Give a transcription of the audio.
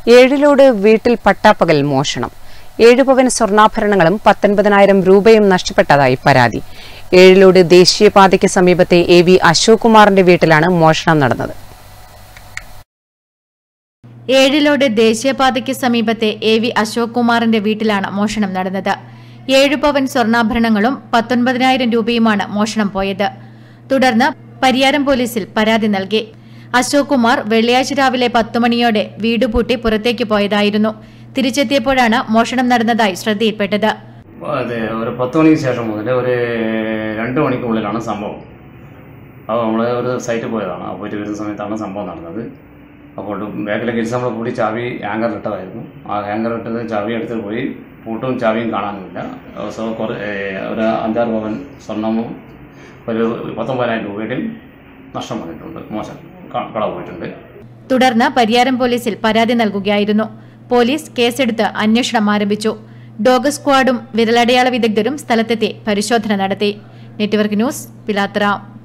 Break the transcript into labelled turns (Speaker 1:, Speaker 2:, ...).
Speaker 1: ഏഴിലോട് വീട്ടിൽ പട്ടാപ്പകൽ മോഷണം ഏഴു പവൻ സ്വർണ്ണാഭരണങ്ങളും പത്തൊൻപതിനായിരം രൂപയും നഷ്ടപ്പെട്ടതായി പരാതി ഏഴിലോട് ദേശീയപാതയ്ക്ക് സമീപത്തെ എ വി അശോക് കുമാറിന്റെ വീട്ടിലാണ് മോഷണം നടന്നത്
Speaker 2: ഏഴിലോട് ദേശീയപാതയ്ക്ക് സമീപത്തെ എ വി അശോക് കുമാറിന്റെ വീട്ടിലാണ് മോഷണം നടന്നത് ഏഴു പവൻ സ്വർണ്ണാഭരണങ്ങളും പത്തൊൻപതിനായിരം രൂപയുമാണ് മോഷണം പോയത് തുടർന്ന് പരിയാരം പോലീസിൽ പരാതി നൽകി അശോക് കുമാർ വെള്ളിയാഴ്ച രാവിലെ പത്തു മണിയോടെ വീട് പൂട്ടി പുറത്തേക്ക് പോയതായിരുന്നു തിരിച്ചെത്തിയപ്പോഴാണ് മോഷണം നടന്നതായി ശ്രദ്ധയിൽപ്പെട്ടത്
Speaker 3: അതെ ഒരു പത്ത് മണിക്ക് ശേഷം മുതൽ ഒരു രണ്ട് മണിക്കുള്ളിലാണ് സംഭവം അപ്പോൾ നമ്മൾ ഒരു സൈറ്റിൽ പോയതാണ് അപ്പോൾ പോയിട്ട് വരുന്ന സമയത്താണ് സംഭവം നടന്നത് അപ്പോൾ ബാക്കിലെ കിരിച്ച് നമ്മൾ കൂടി ചാവി ഹാങ്കർ ഇട്ടതായിരുന്നു ആ ഹാങ്കർ ഇട്ടത് ചാവി എടുത്ത് പോയി പൂട്ടും ചാവിയും കാണാനുമില്ല സോ കുറേ ഒരു അഞ്ചാറ് പവൻ സ്വർണ്ണവും ഒരു പത്തൊമ്പതിനായിരം രൂപയുടെയും നഷ്ടം വന്നിട്ടുണ്ട് മോശം ക- കളവ് പോയിട്ടുണ്ട്
Speaker 2: തുടർന്ന് പരിയാരം പോലീസിൽ പരാതി നൽകുകയായിരുന്നു പോലീസ് കേസെടുത്ത് അന്വേഷണം ആരംഭിച്ചു ഡോഗ് സ്ക്വാഡും വിരലടയാള വിദഗ്ധരും സ്ഥലത്തെത്തി പരിശോധന നടത്തി നെറ്റ്വർക്ക് ന്യൂസ് പിലാത്തറ